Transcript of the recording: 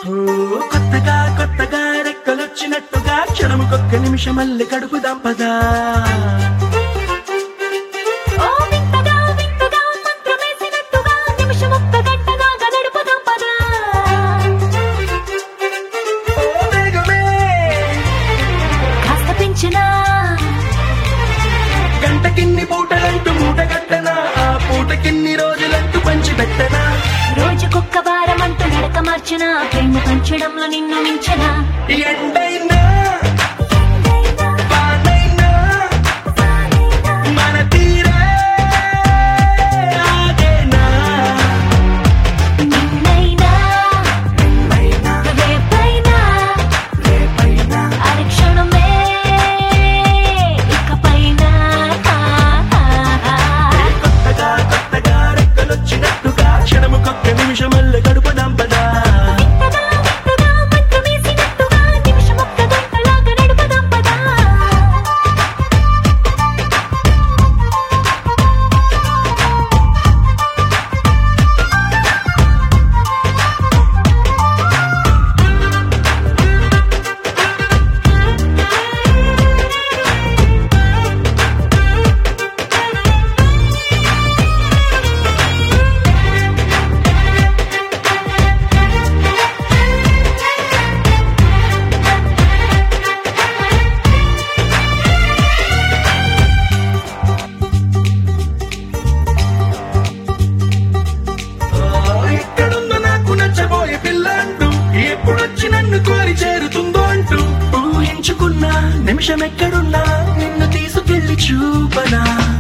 ఓ, కొత్తగా కొత్తగా రెక్కలొచ్చినట్టుగా క్షణముకొక్క నిమిషమల్లి కడుపు దంపదా ఓ వింతగా వింతగా మంత్రమేసినట్టుగా నిమిషమొక్క గంటగా గడుపుదాం పదా ఓ వేగమే కాస్త పెంచినా గంటకిన్ని పూటలంటూ మూట కట్టనా ఆ పూటకిన్ని రోజులంటూ పంచి పెట్టనా రోజుకొక్క వారం అంటూ నడక మార్చిన ప్రేమ పంచడంలో నిన్ను మించనా ఎండైనా వానైనా మన తీరే ఆగేనా నిన్నైనా రేపైనా రేపైనా అరక్షణమే ఇకపైనా కొత్తగా కొత్తగా రెక్కలొచ్చినట్టుగా క్షణముకొక్క నిమిషమల్లె గడుపు దంపదా వింతగా వింతగా మంత్రమేసినట్టుగా నిమిషమొక్క గంటలాగా నడుపుదాం పదా ఎక్కడున్న నాకు నచ్చబోయే పిల్ల అంటూ ఎప్పుడొచ్చి నన్ను కోరి చేరుతుందో అంటూ ఊహించుకున్నా నిమిషం ఎక్కడున్నా నిన్ను తీసుకెళ్లి చూపనా